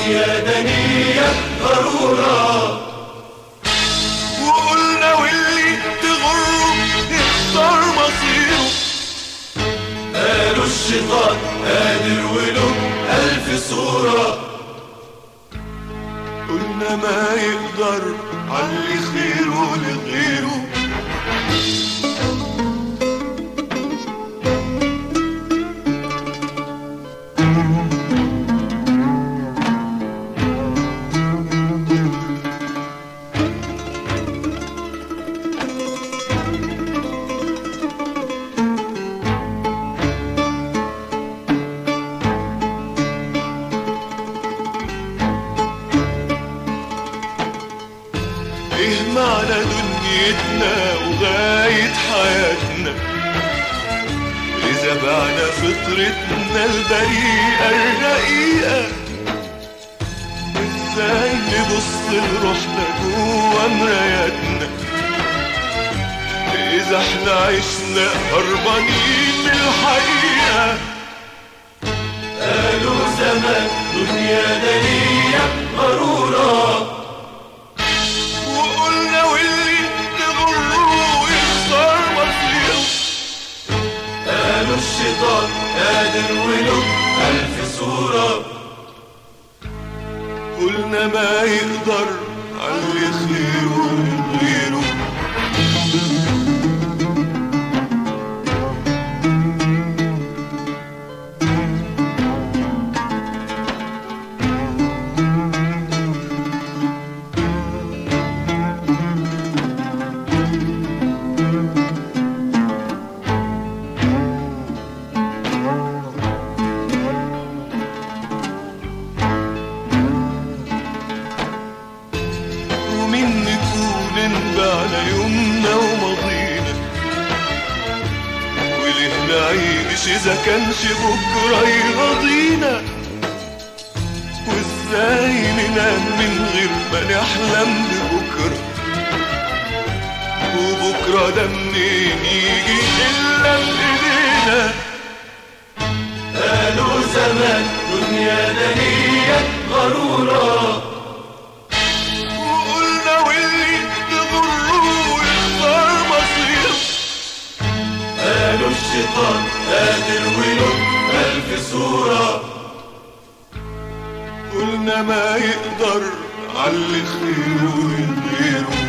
دنيا دنيا ضرورة وقلنا واللي تغره يختار مصيره قالوا الشيطان قادر وله ألف صورة قلنا ما يقدر علي خيره لغيره ايه معنى دنيتنا وغاية حياتنا إذا بعنا فطرتنا البريئة الرقيقة ازاي نبص لروحنا جوا مراياتنا إذا احنا عشنا هربانين من الحقيقة قالوا زمان دنيا دنيا ضرورة وقلنا واللي تغره يختار مصيره قالوا الشيطان قادر وله ألف صورة قلنا ما يقدر علي خيره غيره ومين نكون انبعنا يومنا وماضينا وليه نعيش اذا كانش بكره يرضينا وازاي ننام من غير ما نحلم ببكره وبكره ده منين يجي الا بايدينا قالوا زمان دنيا دنيا غرورة وقلنا واللي تغره يختار مصيره قالوا الشيطان قادر وله ألف صورة قلنا ما يقدر علي خيره غيره